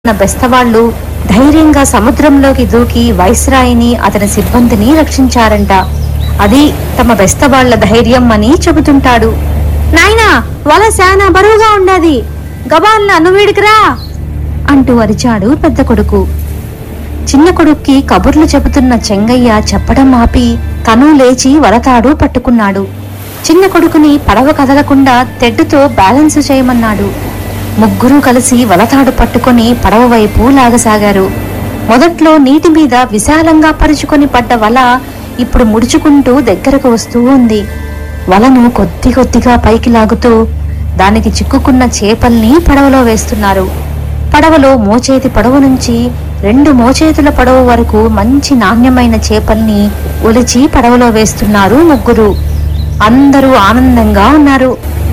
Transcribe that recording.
ఉన్న బెస్తవాళ్లు ధైర్యంగా సముద్రంలోకి దూకి వైస్రాయిని అతని సిబ్బందిని రక్షించారంట అది తమ బెస్తవాళ్ల ధైర్యం అని చెబుతుంటాడు నాయనా వల శానా బరువుగా ఉండది గబాల్న నువ్వీడికిరా అంటూ అరిచాడు పెద్ద కొడుకు చిన్న కొడుక్కి కబుర్లు చెబుతున్న చెంగయ్య చెప్పడం ఆపి తను లేచి వలతాడు పట్టుకున్నాడు చిన్న కొడుకుని పడవ కదలకుండా తెడ్డుతో బ్యాలెన్స్ చేయమన్నాడు ముగ్గురు కలిసి వలతాడు పట్టుకొని పడవ వైపు లాగసాగారు మొదట్లో నీటి మీద విశాలంగా పరుచుకొని పడ్డ వల ఇప్పుడు ముడుచుకుంటూ దగ్గరకు వస్తూ ఉంది వలను కొద్ది కొద్దిగా పైకి లాగుతూ దానికి చిక్కుకున్న చేపల్ని పడవలో వేస్తున్నారు పడవలో మోచేతి పడవ నుంచి రెండు మోచేతుల పడవ వరకు మంచి నాణ్యమైన చేపల్ని ఒలిచి పడవలో వేస్తున్నారు ముగ్గురు అందరూ ఆనందంగా ఉన్నారు